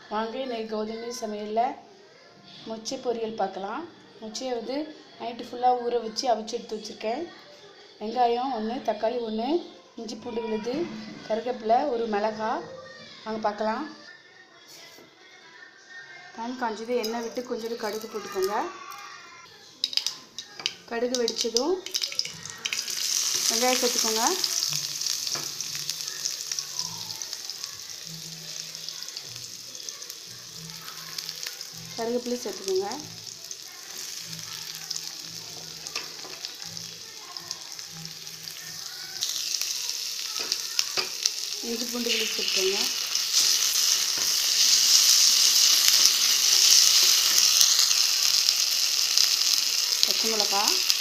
வாங்க இன்னைக்கு கௌதமி சமையலில் மொச்சை பொரியல் பார்க்கலாம் மொச்சையை வந்து நைட்டு ஃபுல்லாக ஊற வச்சு அவிச்சு எடுத்து வச்சுருக்கேன் வெங்காயம் ஒன்று தக்காளி ஒன்று இஞ்சி பூண்டு விழுது கருவேப்பிலை ஒரு மிளகா வாங்க பார்க்கலாம் பேன் காஞ்சது எண்ணெய் விட்டு கொஞ்சோண்டு கடுகு போட்டுக்கோங்க கடுகு வெடிச்சதும் வெங்காயம் சேர்த்துக்கோங்க கருவேப்பிலை சேர்த்துக்கோங்க இஞ்சி பூண்டு விழுது சேர்த்துக்கோங்க பச்சை மிளகா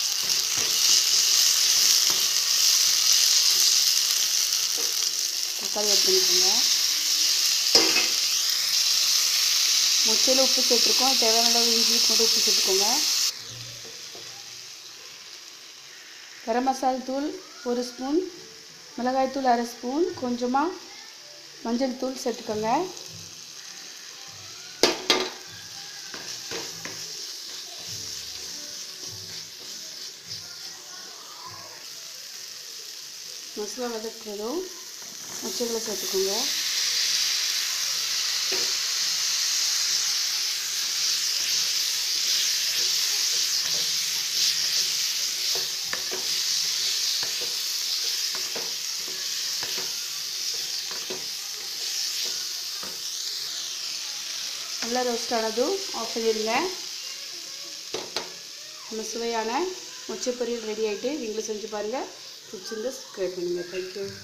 தக்காளி ஆட் பண்ணிக்கோங்க முச்சையில் உப்பு சேர்த்துருக்கோம் தேவையான அளவு இஞ்சி மட்டும் உப்பு சேர்த்துக்கோங்க கரம் மசால் தூள் ஒரு ஸ்பூன் மிளகாய் தூள் அரை ஸ்பூன் கொஞ்சமாக மஞ்சள் தூள் சேர்த்துக்கோங்க மசாலா வதக்குறதும் முச்சைகளை சேர்த்துக்கோங்க நல்லா ரோஸ்ட் ஆனதும் ஆஃப் பண்ணிடுங்க நம்ம சுவையான மொச்சை பொரியல் ரெடி ஆகிட்டு நீங்களும் செஞ்சு பாருங்கள் பிடிச்சிருந்தா சப்ஸ்கிரைப் பண்ணுங்கள் தேங்க்யூ